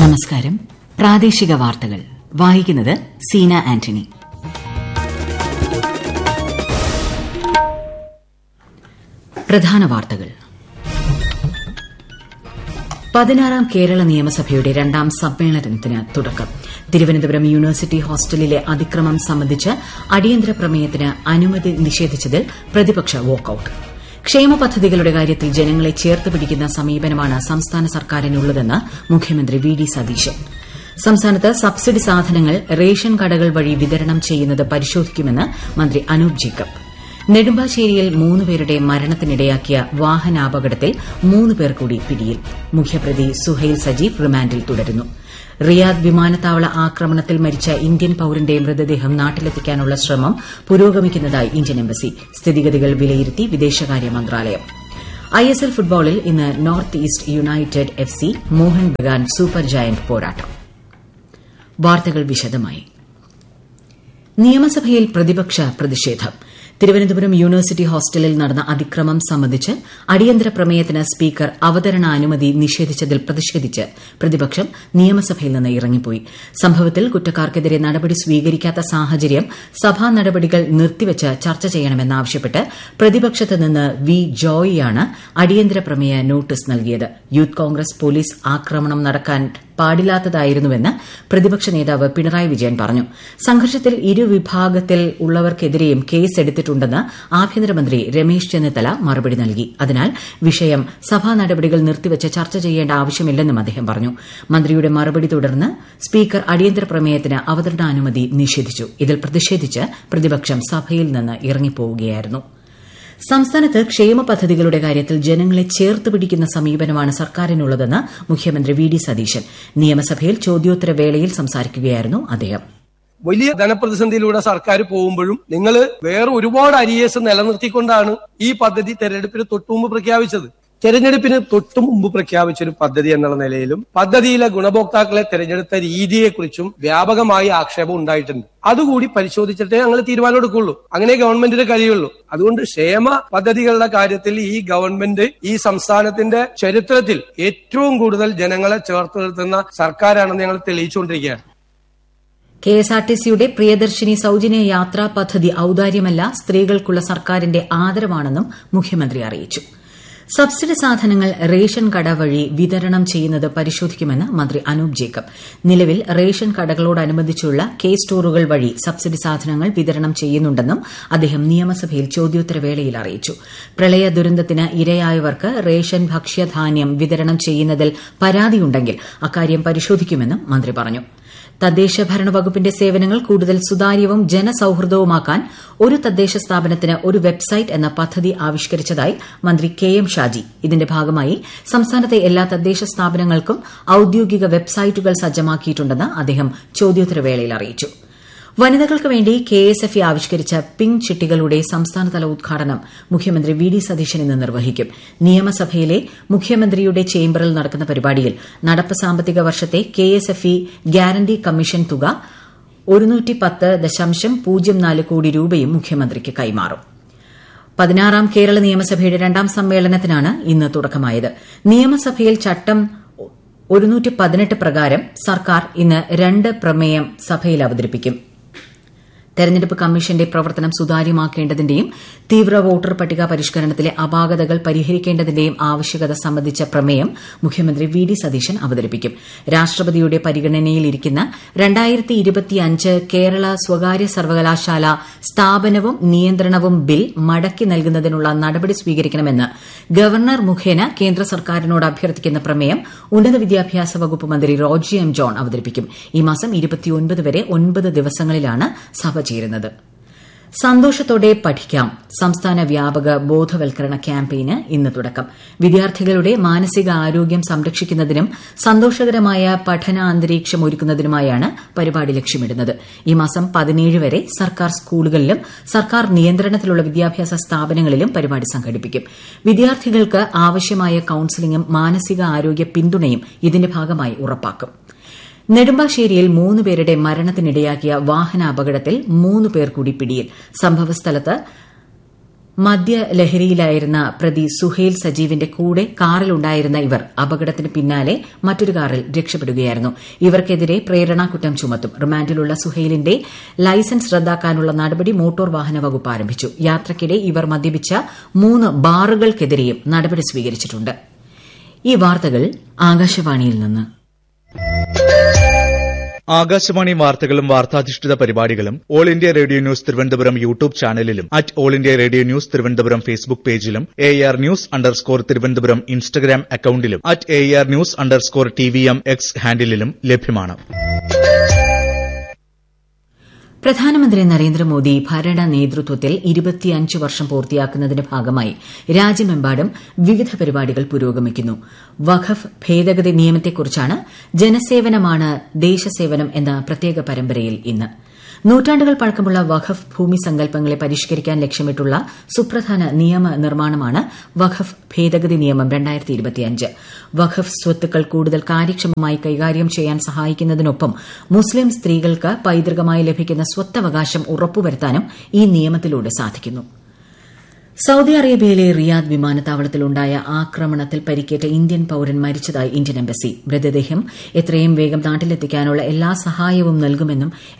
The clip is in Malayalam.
നമസ്കാരം പ്രാദേശിക വാർത്തകൾ വായിക്കുന്നത് സീന ആന്റണി പ്രധാന വാർത്തകൾ പതിനാറാം കേരള നിയമസഭയുടെ രണ്ടാം സമ്മേളനത്തിന് തുടക്കം തിരുവനന്തപുരം യൂണിവേഴ്സിറ്റി ഹോസ്റ്റലിലെ അതിക്രമം സംബന്ധിച്ച് അടിയന്തര പ്രമേയത്തിന് അനുമതി നിഷേധിച്ചതിൽ പ്രതിപക്ഷ വാക്കൌട്ട് ക്ഷേമ പദ്ധതികളുടെ കാര്യത്തിൽ ജനങ്ങളെ ചേർത്ത് പിടിക്കുന്ന സമീപനമാണ് സംസ്ഥാന സർക്കാരിനുള്ളതെന്ന് മുഖ്യമന്ത്രി വി ഡി സതീശൻ സംസ്ഥാനത്ത് സബ്സിഡി സാധനങ്ങൾ റേഷൻ കടകൾ വഴി വിതരണം ചെയ്യുന്നത് പരിശോധിക്കുമെന്ന് മന്ത്രി അനൂപ് ജേക്കബ് നെടുമ്പാശ്ശേരിയിൽ മൂന്നുപേരുടെ മരണത്തിനിടയാക്കിയ വാഹനാപകടത്തിൽ മൂന്ന് പേർ കൂടി പിടിയിൽ മുഖ്യപ്രതി സുഹൈൽ സജീവ് റിമാൻഡിൽ തുടരുന്നു റിയാദ് വിമാനത്താവള ആക്രമണത്തിൽ മരിച്ച ഇന്ത്യൻ പൌരന്റെ മൃതദേഹം നാട്ടിലെത്തിക്കാനുള്ള ശ്രമം പുരോഗമിക്കുന്നതായി ഇന്ത്യൻ എംബസി സ്ഥിതിഗതികൾ വിലയിരുത്തി വിദേശകാര്യ മന്ത്രാലയം ഐഎസ്എൽ ഫുട്ബോളിൽ ഇന്ന് north east united F C Mohan Bagan super giant പോരാട്ടം വാർത്തകൾ വിശദമായി നിയമസഭയിൽ പ്രതിപക്ഷ പ്രതിഷേധം തിരുവനന്തപുരം യൂണിവേഴ്സിറ്റി ഹോസ്റ്റലിൽ നടന്ന അതിക്രമം സംബന്ധിച്ച് അടിയന്തര പ്രമേയത്തിന് സ്പീക്കർ അവതരണാനുമതി നിഷേധിച്ചതിൽ പ്രതിഷേധിച്ച് പ്രതിപക്ഷം നിയമസഭയിൽ നിന്ന് ഇറങ്ങിപ്പോയി സംഭവത്തിൽ കുറ്റക്കാർക്കെതിരെ നടപടി സ്വീകരിക്കാത്ത സാഹചര്യം സഭാ നടപടികൾ നിർത്തിവച്ച് ചർച്ച ചെയ്യണമെന്നാവശ്യപ്പെട്ട് പ്രതിപക്ഷത്ത് നിന്ന് വി ജോയിയാണ് അടിയന്തര പ്രമേയ നോട്ടീസ് നൽകിയത് യൂത്ത് കോൺഗ്രസ് പോലീസ് ആക്രമണം നടക്കാൻ പാടില്ലാത്തതായിരുന്നുവെന്ന് പ്രതിപക്ഷ നേതാവ് പിണറായി വിജയൻ പറഞ്ഞു സംഘർഷത്തിൽ ഇരുവിഭാഗത്തിൽ ഉള്ളവർക്കെതിരെയും കേസ് എടുത്തിട്ടുണ്ടെന്ന് ആഭ്യന്തരമന്ത്രി രമേശ് ചെന്നിത്തല മറുപടി നൽകി അതിനാൽ വിഷയം സഭാ നടപടികൾ നിർത്തിവച്ച് ചർച്ച ചെയ്യേണ്ട ആവശ്യമില്ലെന്നും അദ്ദേഹം പറഞ്ഞു മന്ത്രിയുടെ മറുപടി തുടർന്ന് സ്പീക്കർ അടിയന്തര പ്രമേയത്തിന് അവതരണാനുമതി നിഷേധിച്ചു ഇതിൽ പ്രതിഷേധിച്ച് പ്രതിപക്ഷം സഭയിൽ നിന്ന് ഇറങ്ങിപ്പോവുകയായിരുന്നു സംസ്ഥാനത്ത് ക്ഷേമ പദ്ധതികളുടെ കാര്യത്തിൽ ജനങ്ങളെ ചേർത്ത് പിടിക്കുന്ന സമീപനമാണ് സർക്കാരിനുള്ളതെന്ന് മുഖ്യമന്ത്രി വി ഡി സതീശൻ നിയമസഭയിൽ ചോദ്യോത്തരവേളയിൽ സംസാരിക്കുകയായിരുന്നു അദ്ദേഹം വലിയ ധനപ്രതിസന്ധിയിലൂടെ സർക്കാർ പോകുമ്പോഴും നിങ്ങൾ വേറെ ഒരുപാട് അരിയേഴ്സ് നിലനിർത്തിക്കൊണ്ടാണ് ഈ പദ്ധതി തെരഞ്ഞെടുപ്പിന് തൊട്ടുമുമ്പ് പ്രഖ്യാപിച്ചത് തെരഞ്ഞെടുപ്പിന് തൊട്ടു മുമ്പ് പ്രഖ്യാപിച്ച ഒരു പദ്ധതി എന്നുള്ള നിലയിലും പദ്ധതിയിലെ ഗുണഭോക്താക്കളെ തെരഞ്ഞെടുത്ത രീതിയെക്കുറിച്ചും വ്യാപകമായി ആക്ഷേപം ഉണ്ടായിട്ടുണ്ട് അതുകൂടി പരിശോധിച്ചിട്ടേ ഞങ്ങൾ തീരുമാനം എടുക്കുള്ളൂ അങ്ങനെ ഗവൺമെന്റിന് കഴിയുള്ളൂ അതുകൊണ്ട് ക്ഷേമ പദ്ധതികളുടെ കാര്യത്തിൽ ഈ ഗവൺമെന്റ് ഈ സംസ്ഥാനത്തിന്റെ ചരിത്രത്തിൽ ഏറ്റവും കൂടുതൽ ജനങ്ങളെ ചേർത്ത് നിർത്തുന്ന സർക്കാരാണെന്ന് ഞങ്ങൾ തെളിയിച്ചുകൊണ്ടിരിക്കുകയാണ് കെഎസ്ആർടിസിയുടെ പ്രിയദർശിനി സൌജന്യ യാത്രാ പദ്ധതി ഔദാര്യമല്ല സ്ത്രീകൾക്കുള്ള സർക്കാരിന്റെ ആദരവാണെന്നും മുഖ്യമന്ത്രി അറിയിച്ചു സബ്സിഡി സാധനങ്ങൾ റേഷൻ കട വഴി വിതരണം ചെയ്യുന്നത് പരിശോധിക്കുമെന്ന് മന്ത്രി അനൂപ് ജേക്കബ് നിലവിൽ റേഷൻ കടകളോടനുബന്ധിച്ചുള്ള കെ സ്റ്റോറുകൾ വഴി സബ്സിഡി സാധനങ്ങൾ വിതരണം ചെയ്യുന്നുണ്ടെന്നും അദ്ദേഹം നിയമസഭയിൽ ചോദ്യോത്തരവേളയിൽ അറിയിച്ചു പ്രളയ ദുരന്തത്തിന് ഇരയായവർക്ക് റേഷൻ ഭക്ഷ്യധാന്യം വിതരണം ചെയ്യുന്നതിൽ പരാതിയുണ്ടെങ്കിൽ അക്കാര്യം പരിശോധിക്കുമെന്നും മന്ത്രി പറഞ്ഞു തദ്ദേശ ഭരണ വകുപ്പിന്റെ സേവനങ്ങൾ കൂടുതൽ സുതാര്യവും ജനസൌഹൃദവുമാക്കാൻ ഒരു തദ്ദേശ സ്ഥാപനത്തിന് ഒരു വെബ്സൈറ്റ് എന്ന പദ്ധതി ആവിഷ്കരിച്ചതായി മന്ത്രി കെ എം ഷാജി ഇതിന്റെ ഭാഗമായി സംസ്ഥാനത്തെ എല്ലാ തദ്ദേശ സ്ഥാപനങ്ങൾക്കും ഔദ്യോഗിക വെബ്സൈറ്റുകൾ സജ്ജമാക്കിയിട്ടുണ്ടെന്ന് അദ്ദേഹം ചോദ്യോത്തരവേളയിൽ അറിയിച്ചു വനിതകൾക്ക് വേണ്ടി കെ എസ് എഫ് ഇ ആവിഷ്കരിച്ച പിങ്ക് ചിട്ടികളുടെ സംസ്ഥാനതല ഉദ്ഘാടനം മുഖ്യമന്ത്രി വി ഡി സതീശൻ ഇന്ന് നിർവഹിക്കും നിയമസഭയിലെ മുഖ്യമന്ത്രിയുടെ ചേംബറിൽ നടക്കുന്ന പരിപാടിയിൽ നടപ്പ് സാമ്പത്തിക വർഷത്തെ K S F E guarantee commission തുക ഒരുന്നൂറ്റി പത്ത് ദശാംശം പൂജ്യം നാല് കോടി രൂപയും മുഖ്യമന്ത്രിക്ക് കൈമാറും പതിനാറാം കേരള നിയമസഭയുടെ രണ്ടാം സമ്മേളനത്തിനാണ് ഇന്ന് തുടക്കമായത് നിയമസഭയിൽ ചട്ടം ഒരുന്നൂറ്റി പതിനെട്ട് പ്രകാരം സർക്കാർ ഇന്ന് രണ്ട് പ്രമേയം സഭയിൽ അവതരിപ്പിക്കും തെരഞ്ഞെടുപ്പ് കമ്മീഷന്റെ പ്രവർത്തനം സുതാര്യമാക്കേണ്ടതിന്റെയും തീവ്ര വോട്ടർ പട്ടിക പരിഷ്കരണത്തിലെ അപാകതകൾ പരിഹരിക്കേണ്ടതിന്റെയും ആവശ്യകത സംബന്ധിച്ച പ്രമേയം മുഖ്യമന്ത്രി വി ഡി സതീശൻ അവതരിപ്പിക്കും രാഷ്ട്രപതിയുടെ പരിഗണനയിലിരിക്കുന്ന കേരള സ്വകാര്യ സർവകലാശാല സ്ഥാപനവും നിയന്ത്രണവും ബിൽ മടക്കി നൽകുന്നതിനുള്ള നടപടി സ്വീകരിക്കണമെന്ന് ഗവർണർ മുഖേന കേന്ദ്ര സർക്കാരിനോട് അഭ്യർത്ഥിക്കുന്ന പ്രമേയം ഉന്നത വിദ്യാഭ്യാസ വകുപ്പ് മന്ത്രി റോജി എം ജോൺ അവതരിപ്പിക്കും ഈ മാസം വരെ ഒൻപത് ദിവസങ്ങളിലാണ് സഭ ചേരുന്നത് സന്തോഷത്തോടെ പഠിക്കാം സംസ്ഥാന വ്യാപക ബോധവൽക്കരണ ക്യാമ്പയിന് ഇന്ന് തുടക്കം വിദ്യാർത്ഥികളുടെ മാനസിക ആരോഗ്യം സംരക്ഷിക്കുന്നതിനും സന്തോഷകരമായ പഠന അന്തരീക്ഷം ഒരുക്കുന്നതിനുമായാണ് പരിപാടി ലക്ഷ്യമിടുന്നത് ഈ മാസം പതിനേഴ് വരെ സർക്കാർ സ്കൂളുകളിലും സർക്കാർ നിയന്ത്രണത്തിലുള്ള വിദ്യാഭ്യാസ സ്ഥാപനങ്ങളിലും പരിപാടി സംഘടിപ്പിക്കും വിദ്യാർത്ഥികൾക്ക് ആവശ്യമായ കൌൺസിലിംഗും മാനസിക ആരോഗ്യ പിന്തുണയും ഇതിന്റെ ഭാഗമായി ഉറപ്പാക്കും നെടുമ്പാശ്ശേരിയിൽ മൂന്ന് പേരുടെ മരണത്തിനിടയാക്കിയ വാഹനാപകടത്തിൽ മൂന്ന് പേർ കൂടി പിടിയിൽ സംഭവസ്ഥലത്ത് മദ്യലഹരിയിലായിരുന്ന പ്രതി സുഹേൽ സജീവിന്റെ കൂടെ കാറിലുണ്ടായിരുന്ന ഇവർ അപകടത്തിന് പിന്നാലെ മറ്റൊരു കാറിൽ രക്ഷപ്പെടുകയായിരുന്നു ഇവർക്കെതിരെ പ്രേരണാകുറ്റം ചുമത്തും റിമാൻഡിലുള്ള സുഹേലിന്റെ ലൈസൻസ് റദ്ദാക്കാനുള്ള നടപടി മോട്ടോർ വാഹന വകുപ്പ് ആരംഭിച്ചു യാത്രയ്ക്കിടെ ഇവർ മദ്യപിച്ച മൂന്ന് ബാറുകൾക്കെതിരെയും നടപടി സ്വീകരിച്ചിട്ടുണ്ട് ഈ വാർത്തകൾ ആകാശവാണിയിൽ നിന്ന് ആകാശവാണി വാർത്തകളും വാർത്താധിഷ്ഠിത പരിപാടികളും all India radio news Thiruvananthapuram YouTube ചാനലിലും at all India radio news Thiruvananthapuram Facebook പേജിലും A R news underscore Thiruvananthapuram Instagram അക്കൌണ്ടിലും at A R news underscore T V M X ഹാൻഡിലും ലഭ്യമാണ് പ്രധാനമന്ത്രി നരേന്ദ്രമോദി ഭരണ നേതൃത്വത്തിൽ ഇരുപത്തിയഞ്ച് വർഷം പൂർത്തിയാക്കുന്നതിന്റെ ഭാഗമായി രാജ്യമെമ്പാടും വിവിധ പരിപാടികൾ പുരോഗമിക്കുന്നു വഖഫ് ഭേദഗതി നിയമത്തെക്കുറിച്ചാണ് ജനസേവനമാണ് ദേശസേവനം എന്ന പ്രത്യേക പരമ്പരയിൽ ഇന്ന് നൂറ്റാണ്ടുകൾ പഴക്കമുള്ള വഖഫ് ഭൂമി സങ്കല്പങ്ങളെ പരിഷ്കരിക്കാൻ ലക്ഷ്യമിട്ടുള്ള സുപ്രധാന നിയമ നിർമ്മാണമാണ് വഖഫ് ഭേദഗതി നിയമം വഖഫ് സ്വത്തുക്കൾ കൂടുതൽ കാര്യക്ഷമമായി കൈകാര്യം ചെയ്യാൻ സഹായിക്കുന്നതിനൊപ്പം മുസ്ലിം സ്ത്രീകൾക്ക് പൈതൃകമായി ലഭിക്കുന്ന സ്വത്തവകാശം ഉറപ്പുവരുത്താനും ഈ നിയമത്തിലൂടെ സാധിക്കുന്നു സൌദി അറേബ്യയിലെ റിയാദ് വിമാനത്താവളത്തിലുണ്ടായ ആക്രമണത്തിൽ പരിക്കേറ്റ ഇന്ത്യൻ പൌരൻ മരിച്ചതായി ഇന്ത്യൻ എംബസി മൃതദേഹം എത്രയും വേഗം നാട്ടിലെത്തിക്കാനുള്ള എല്ലാ സഹായവും നൽകുമെന്നും